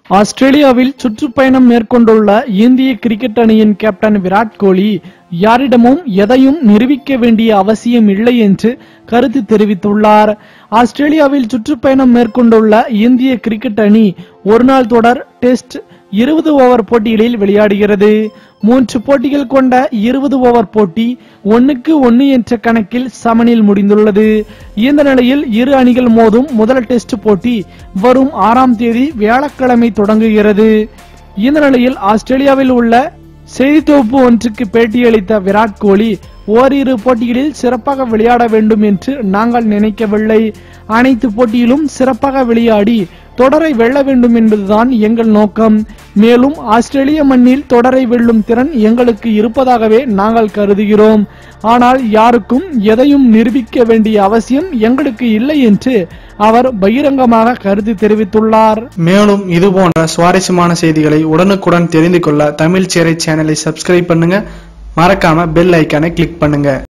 ஆஸ்திரேலியாவில் சுற்றுப்பயணம் மேற்கொண்டுள்ள இந்திய கிரிக்கெட் அணியின் கேப்டன் விராட் கோலி யாரிடமும் எதையும் நிரூபிக்க வேண்டிய அவசியம் இல்லை என்று கருத்து தெரிவித்துள்ளார் ஆஸ்திரேலியாவில் சுற்றுப்பயணம் மேற்கொண்டுள்ள இந்திய கிரிக்கெட் அணி ஒருநாள் தொடர் டெஸ்ட் இருபது ஓவர் போட்டிகளில் விளையாடுகிறது மூன்று போட்டிகள் கொண்ட இருபது ஓவர் போட்டி ஒன்னுக்கு ஒன்னு என்ற கணக்கில் சமனில் முடிந்துள்ளது இந்த நிலையில் இரு அணிகள் மோதும் முதல் டெஸ்ட் போட்டி வரும் ஆறாம் தேதி வியாழக்கிழமை தொடங்குகிறது இந்த நிலையில் ஆஸ்திரேலியாவில் உள்ள செய்தி தொகுப்பு ஒன்றுக்கு பேட்டியளித்த விராட் கோலி ஓரிரு போட்டிகளில் சிறப்பாக விளையாட வேண்டும் என்று நாங்கள் நினைக்கவில்லை அனைத்து போட்டியிலும் சிறப்பாக விளையாடி தொடரை வெல்ல வேண்டும் என்பதுதான் எங்கள் நோக்கம் மேலும் ஆஸ்திரேலிய மண்ணில் தொடரை வெல்லும் திறன் எங்களுக்கு இருப்பதாகவே நாங்கள் கருதுகிறோம் ஆனால் யாருக்கும் எதையும் நிரூபிக்க வேண்டிய அவசியம் எங்களுக்கு இல்லை என்று அவர் பகிரங்கமாக கருத்து தெரிவித்துள்ளார் மேலும் இது போன்ற சுவாரஸ்யமான செய்திகளை உடனுக்குடன் தெரிந்து கொள்ள தமிழ் சேரை சேனலை சப்ஸ்கிரைப் பண்ணுங்க மறக்காம பெல் ஐக்கானை கிளிக் பண்ணுங்க